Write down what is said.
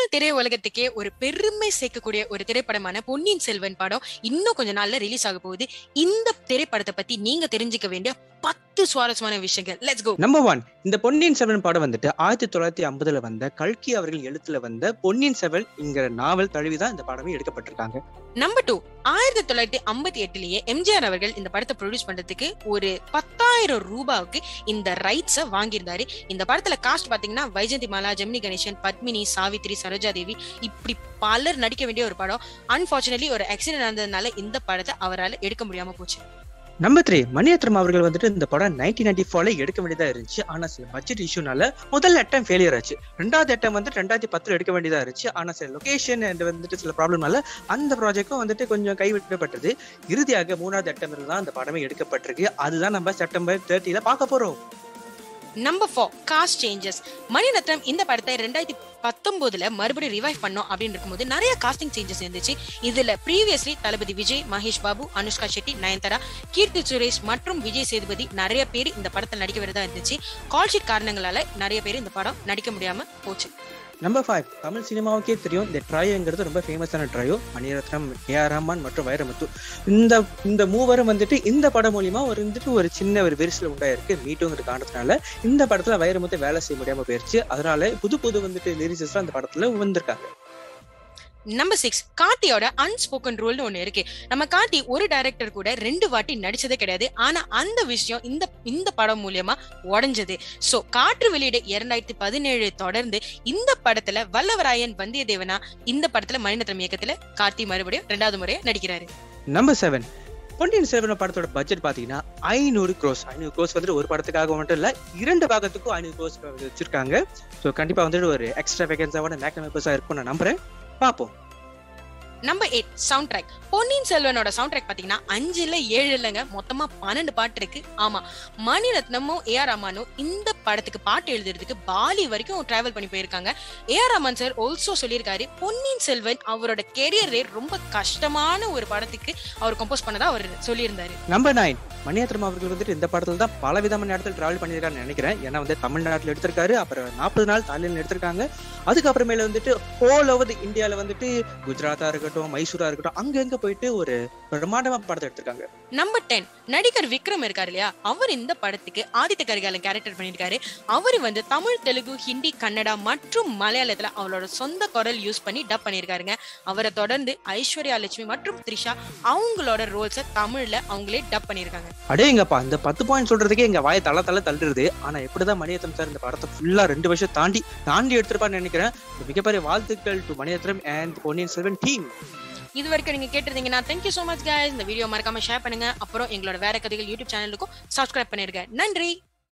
திரை உலகத்துக்கே ஒரு பெருமை சேர்க்கக்கூடிய ஒரு திரைப்படமான பொன்னியின் செல்வன் படம் இன்னும் கொஞ்ச நாள்ல ரிலீஸ் ஆக போகுது இந்த திரைப்படத்தை பத்தி நீங்க தெரிஞ்சுக்க வேண்டிய பத்து சுவாரஸ்யமான விஷயங்கள் லெட்ஸ் கோ நம்பர் ஒன் இந்த பொன்னியின் செல்வன் படம் வந்துட்டு ஆயிரத்தி தொள்ளாயிரத்தி ஐம்பதுல வந்த கல்கி அவர்கள் எழுத்துல வந்த பொன்னியின் செல்வன் என்கிற நாவல் தழுவிதான் இந்த படமே எடுக்கப்பட்டிருக்காங்க நம்பர் டூ ஆயிரத்தி தொள்ளாயிரத்தி ஐம்பத்தி எட்டுலயே எம்ஜிஆர் அவர்கள் இந்த படத்தை ப்ரொடியூஸ் பண்றதுக்கு ஒரு பத்தாயிரம் ரூபாவுக்கு இந்த ரைட்ஸ வாங்கியிருந்தாரு இந்த படத்துல காஸ்ட் பாத்தீங்கன்னா வைஜந்தி மாலா ஜெமினி கணேசன் பத்மினி சாவித்ரி சரோஜா தேவி இப்படி பலர் நடிக்க வேண்டிய ஒரு படம் அன்பார்ச்சுனேட்லி ஒரு ஆக்சிடென்ட் நடந்ததுனால இந்த படத்தை அவரால் எடுக்க முடியாம போச்சு நம்பர் த்ரீ மணியத்திரம் அவர்கள் வந்துட்டு இந்த படம் நைன்டீன் நைன்டி ஃபோர்ல எடுக்க வேண்டியதா இருந்துச்சு ஆனா சில பட்ஜெட் இஷ்யூனால முதல் அட்டம் ஃபெயிலியர் ஆச்சு ரெண்டாவது அட்டம் வந்துட்டு ரெண்டாயிரத்தி பத்துல எடுக்க வேண்டியதா இருந்துச்சு ஆனா சில லொகேஷன் அண்ட் வந்துட்டு சில ப்ராப்ளம்னால அந்த ப்ராஜெக்டும் வந்துட்டு கொஞ்சம் கைவிடப்பட்டது இறுதியாக மூணாவது அட்டம் தான் அந்த படமே எடுக்கப்பட்டிருக்கு அதுதான் நம்ம செப்டம்பர் தேர்ட்டில பார்க்க போறோம் number four cast changes Maniratnam இந்த படத்தை ரெண்டாயிரத்தி பத்தொன்பதுல மறுபடியும் ரிவைவ் பண்ணோம் அப்படின்னு இருக்கும்போது நிறைய காஸ்டிங் சேஞ்சஸ் இருந்துச்சு இதுல ப்ரீவியஸ்லி தளபதி விஜய் மகேஷ் பாபு அனுஷ்கா ஷெட்டி நயன்தாரா கீர்த்தி சுரேஷ் மற்றும் விஜய் சேதுபதி நிறைய பேர் இந்த படத்தில் நடிக்க வரதா இருந்துச்சு கால்ஷீட் காரணங்களால நிறைய பேர் இந்த படம் நடிக்க முடியாம போச்சு நம்பர் ஃபைவ் தமிழ் சினிமாவுக்கே தெரியும் இந்த ட்ரையோங்கிறது ரொம்ப ஃபேமஸான ட்ரையோ மணிரத்னம் ஏஆர் ரஹ்மான் மற்றும் வைரமுத்து இந்த இந்த மூவரும் வந்துட்டு இந்த படம் மூலியமா ஒரு வந்துட்டு ஒரு சின்ன ஒரு விரிசல் உண்டாயிருக்கு மீட்டுங்கிற காரணத்தினால இந்த படத்துல வைரமுத்து வேலை செய்ய முடியாம போயிருச்சு அதனால புது புது வந்துட்டு லிரிசஸ் அந்த படத்துல வந்திருக்காங்க நம்பர் சிக்ஸ் கார்த்தியோட அன்ஸ்போக்கன் ரூல்னு ஒண்ணு இருக்கு நம்ம கார்த்தி ஒரு டைரக்டர் கூட ரெண்டு வாட்டி நடிச்சதே கிடையாது ஆனா அந்த விஷயம் இந்த இந்த படம் மூலியமா உடைஞ்சது சோ காற்று வெளியீடு இரண்டாயிரத்தி பதினேழு தொடர்ந்து இந்த படத்துல வல்லவராயன் வந்தியத்தேவனா இந்த படத்துல மணிரத்னம் இயக்கத்துல கார்த்தி மறுபடியும் ரெண்டாவது முறையா நடிக்கிறாரு நம்பர் செவன் பொன்னியின் செல்வன் படத்தோட பட்ஜெட் பாத்தீங்கன்னா ஐநூறு க்ரோஸ் ஐநூறு க்ரோஸ் வந்துட்டு ஒரு படத்துக்காக மட்டும் இல்ல இரண்டு பாகத்துக்கும் ஐநூறு க்ரோஸ் வச்சிருக்காங்க ஸோ கண்டிப்பா வந்துட்டு ஒரு எக்ஸ்ட்ரா வேகன்ஸாவோட மேக்னமைப்பர்ஸா இருக்கும் நான் நம்புறேன் பார்ப்போம் number eight sound track Ponniyin செல்வனோட சவுண்ட் ட்ராக் பாத்தீங்கன்னா அஞ்சு இல்ல ஏழு இல்லைங்க மொத்தமா பன்னெண்டு பாட்டு இருக்கு ஆமா மணிரத்னமும் ஏஆர் ரஹ்மானும் இந்த படத்துக்கு பாட்டு எழுதுறதுக்கு பாலி வரைக்கும் டிராவல் பண்ணி போயிருக்காங்க ஏஆர் ரஹ்மான் சார் ஆல்சோ சொல்லியிருக்காரு பொன்னியின் செல்வன் அவரோட கெரியரே ரொம்ப கஷ்டமான ஒரு படத்துக்கு அவர் கம்போஸ் பண்ணதா அவர் சொல்லியிருந்தாரு நம்பர் நைன் மணியத்திரம் அவர்கள் வந்துட்டு இந்த படத்துல தான் பல விதமான இடத்துல டிராவல் பண்ணியிருக்காருன்னு நினைக்கிறேன் ஏன்னா வந்து தமிழ்நாட்டில் எடுத்திருக்காரு அப்புறம் நாற்பது நாள் தாலியில் எடுத்திருக்காங்க அதுக்கப்புறமேல வந்துட்டு ஹோல் ஓவர் இந்தியாவில் வந்துட்டு குஜராத்தா இருக்கட்டும் மைசூரா இருக்கட்டும் அங்கங்க போயிட்டு ஒரு பிரம்மாண்டமா படத்தை எடுத்திருக்காங்க நம்பர் டென் நடிகர் விக்ரம் இருக்காரு இல்லையா அவர் இந்த படத்துக்கு ஆதித்த கரிகாலன் கேரக்டர் பண்ணியிருக்காரு அவர் வந்து தமிழ் தெலுங்கு ஹிந்தி கன்னடா மற்றும் மலையாளத்துல அவரோட சொந்த குரல் யூஸ் பண்ணி டப் பண்ணியிருக்காருங்க அவரை தொடர்ந்து ஐஸ்வர்யா லட்சுமி மற்றும் த்ரிஷா அவங்களோட ரோல்ஸை தமிழ்ல அவங்களே டப் பண்ணியிருக்காங்க அடேங்கப்பா இந்த பத்து பாயிண்ட் சொல்றதுக்கே எங்க வாயை தலை தலை தள்ளுறது ஆனா எப்படிதான் மணியத்திரம் சார் இந்த படத்தை ஃபுல்லா ரெண்டு வருஷம் தாண்டி தாண்டி எடுத்திருப்பான்னு நினைக்கிறேன் மிகப்பெரிய வாழ்த்துக்கள் to Maniratnam and Ponniyin Selvan team இது வரைக்கும் நீங்க கேட்டிருந்தீங்கன்னா தேங்க்யூ சோ மச் guys இந்த வீடியோ மறக்காம ஷேர் பண்ணுங்க அப்புறம் எங்களோட வேற கதைகள் யூடியூப் சேனலுக்கும் சப்ஸ்கிரைப் பண்ணிருங்க நன்றி